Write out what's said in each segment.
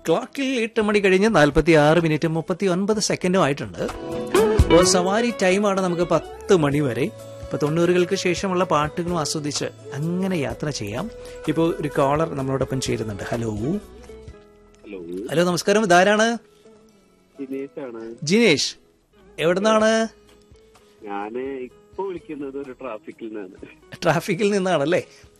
ക്ലോക്കിൽ എട്ട് മണി കഴിഞ്ഞ് നാൽപ്പത്തി ആറ് മിനിറ്റ് മുപ്പത്തി ഒൻപത് സെക്കൻഡും ആയിട്ടുണ്ട് അപ്പോൾ സവാരി ടൈമാണ് നമുക്ക് പത്ത് മണി വരെ ഇപ്പോൾ തൊണ്ണൂറുകൾക്ക് ശേഷമുള്ള പാട്ടുകളും ആസ്വദിച്ച് അങ്ങനെ യാത്ര ചെയ്യാം ഇപ്പോൾ ഒരു കോളർ നമ്മളോടൊപ്പം ചേരുന്നുണ്ട് ഹലോ ഹലോ ഹലോ നമസ്കാരം ഇതാരാണ് ദിനേശാണ് ജിനേഷ് എവിടുന്നാണ് ഞാന് ഇപ്പൊ വിളിക്കുന്നത് ഒരു ട്രാഫിക്കിൽ നിന്നാണ് ട്രാഫിക്കിൽ നിന്നാണല്ലേ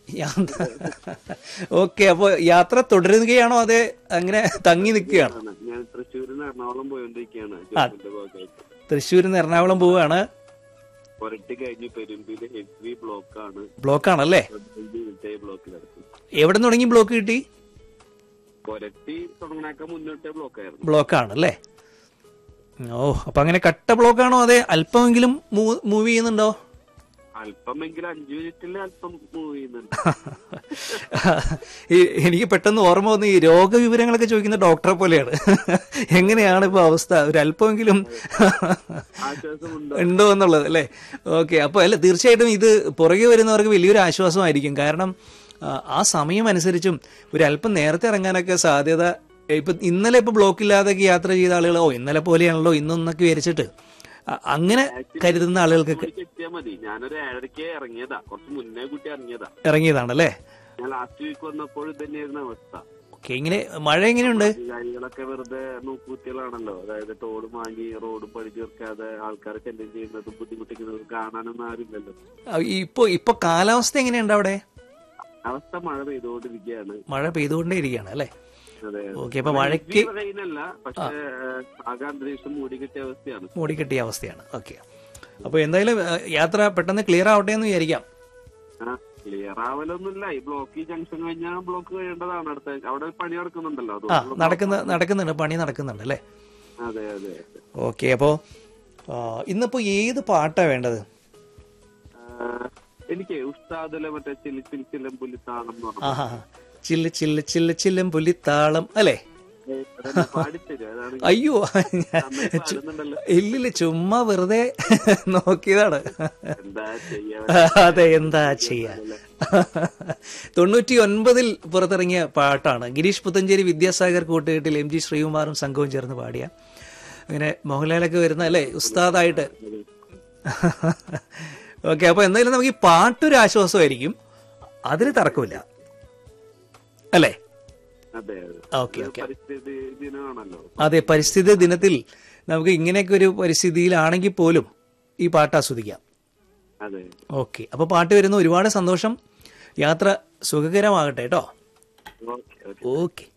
ഓക്കെ അപ്പോൾ യാത്ര തുടരുകയാണോ അതെ അങ്ങനെ തങ്ങി നിൽക്കുകയാണോ ആണ്. ഞാൻ തൃശ്ശൂരിൽ നിന്ന് എറണാകുളം പോയോണ്ടിരിക്കുകയാണ് ജോബിന്റെ ഭാഗമായിട്ട് തൃശ്ശൂരിൽ നിന്ന് എറണാകുളം പോവുകയാണ് പുരട്ടി കഴിഞ്ഞ് പെരുമ്പില് ഹെവി ബ്ലോക്ക് ആണ് ബ്ലോക്കാണല്ലേ പതിനഞ്ച് മിനിറ്റ് ബ്ലോക്കിൽ നടക്കും എവിടെ നിന്ന് തുടങ്ങി ബ്ലോക്ക് കിട്ടി പുരട്ടി തുടങ്ങണേക്കാൾ മുന്നോട്ടേ ബ്ലോക്ക് ആയിരുന്നു ബ്ലോക്കാണല്ലേ ഓ അപ്പൊ അങ്ങനെ കട്ട ബ്ലോക്കാണോ അതെ അല്പമെങ്കിലും മൂവ് ചെയ്യുന്നുണ്ടോ അല്പമെങ്കിലും അഞ്ചു മിനിറ്റിൽ അല്പം മൂവ് ചെയ്യുന്നുണ്ട് ഈ എനിക്ക് പെട്ടെന്ന് ഓർമ്മ വന്ന് ഈ രോഗവിവരങ്ങളൊക്കെ ചോദിക്കുന്ന ഡോക്ടറെ പോലെയാണ് എങ്ങനെയാണ് ഇപ്പൊ അവസ്ഥ ഒരു അല്പമെങ്കിലും ആശ്വാസമുണ്ടോ ഉണ്ടോ എന്നുള്ളത് അല്ലേ ഓക്കെ അപ്പോൾ അല്ല തീർച്ചയായിട്ടും ഇത് പുറകെ വരുന്നവർക്ക് വലിയൊരു ആശ്വാസമായിരിക്കും കാരണം ആ, ആ സമയം അനുസരിച്ചും ഒരു അല്പം നേരത്തെ ഇറങ്ങാനൊക്കെ സാധ്യത ഇപ്പൊ ഇന്നലെ ഇപ്പൊ ബ്ലോക്ക് ഇല്ലാതൊക്കെ യാത്ര ചെയ്ത ആളുകൾ ഓ ഇന്നലെ പോലെയാണല്ലോ ഇന്നൊന്നൊക്കെ വിചാരിച്ചിട്ട് അ- അങ്ങനെ കരുതുന്ന ആളുകൾക്കൊക്കെ മണിക്ക് എത്തിയാൽ മതി ഞാനൊരു ഏഴരയ്ക്ക് ഇറങ്ങിയതാ കുറച്ച് മുന്നേ കൂട്ടി ഇറങ്ങിയതാ ഇറങ്ങിയതാണല്ലേ ഞാൻ ലാസ്റ്റ് വീക്ക് വന്നപ്പോൾ ഇത് തന്നെയായിരുന്നു അവസ്ഥ ഓക്കെ ഇങ്ങനെ മഴ എങ്ങനെയുണ്ട് അധികാരികളൊക്കെ വെറുതെ നോക്കൂത്തികളാണല്ലോ അതായത് ടോൾ വാങ്ങി റോഡ് പണി തീർക്കാതെ ആൾക്കാരെ ശല്യം ചെയ്യുന്നതും ബുദ്ധിമുട്ടിക്കുന്നതും കാണാനൊന്നും ആരുമില്ലല്ലോ ആ, ഇപ്പൊ ഇപ്പൊ കാലാവസ്ഥ എങ്ങനെയുണ്ട് അവിടെ അവസ്ഥ മഴ പെയ്തുകൊണ്ടിരിക്കുകയാണ് മഴ പെയ്തുകൊണ്ടേ ഇരിക്കുകയാണ് അല്ലേ അതെ ഓക്കെ അപ്പൊ മഴയ്ക്ക് റെയിനല്ല പക്ഷെ ആകെ അന്തരീക്ഷം മൂടി കിട്ടിയ അവസ്ഥയാണ് മൂടിക്കെട്ടിയ അവസ്ഥയാണ് ഓക്കെ അപ്പൊ എന്തായാലും ആ, യാത്ര പെട്ടെന്ന് ക്ലിയർ ആവട്ടെ എന്ന് വിചാരിക്കാം ക്ലിയർ ആവലൊന്നുമില്ല ഈ ബ്ലോക്ക് ഈ ജംഗ്ഷൻ കഴിഞ്ഞാൽ ബ്ലോക്ക് കഴിയേണ്ടതാണ് അടുത്ത അവിടെ പണി നടക്കുന്നുണ്ടല്ലോ ആ അതുകൊണ്ട് നടക്കുന്ന നടക്കുന്നുണ്ട് പണി നടക്കുന്നുണ്ട് അല്ലേ അതെ അതെ ഓക്കെ അപ്പോ ആ, ഇന്നിപ്പോ ഏത് പാട്ടാ വേണ്ടത് ആ, എനിക്ക് ഉസ്താദിലെ മറ്റേ ചിലി ചിലി ചിലമ്പുലി താളം എന്ന് പറഞ്ഞു ആഹാ ചില്ല് ചില്ല് ചില്ല് ചില്ലും പുലിത്താളം അല്ലേ പാടിത്തരും അതാണ് അയ്യോ നന്നായി ചു- പാടുന്നുണ്ടല്ലോ ഇല്ലില്ല ചുമ്മാ വെറുതെ നോക്കിയതാണ് എന്താ ചെയ്യാ അതെ എന്താ ചെയ്യാ തൊണ്ണൂറ്റി ഒൻപതിൽ പുറത്തിറങ്ങിയ പാട്ടാണ് ഗിരീഷ് പുത്തഞ്ചേരി വിദ്യാസാഗർ കൂട്ടുകെട്ടിൽ എം ജി ശ്രീകുമാറും സംഘവും ചേർന്ന് പാടിയ അങ്ങനെ മോഹൻലാലൊക്കെ വരുന്ന അല്ലേ ഉസ്താദായിട്ട് ഓക്കെ അപ്പൊ എന്തായാലും നമുക്ക് ഈ പാട്ടൊരു ആശ്വാസമായിരിക്കും അതിന് തർക്കമില്ല അല്ലേ അതെ അതെ ഓക്കെ ഇത് ഓക്കെ പരിസ്ഥിതി ദിനമാണല്ലോ അതെ പരിസ്ഥിതി ദിനത്തിൽ നമുക്ക് ഇങ്ങനെയൊക്കെ ഒരു പരിസ്ഥിതിയിലാണെങ്കിൽ പോലും ഈ പാട്ട് ആസ്വദിക്കാം അതെ ഓക്കെ അപ്പോൾ പാട്ട് വരുന്ന ഒരുപാട് സന്തോഷം യാത്ര സുഖകരമാകട്ടെ കേട്ടോ ഓക്കെ ഓക്കെ ഓക്കെ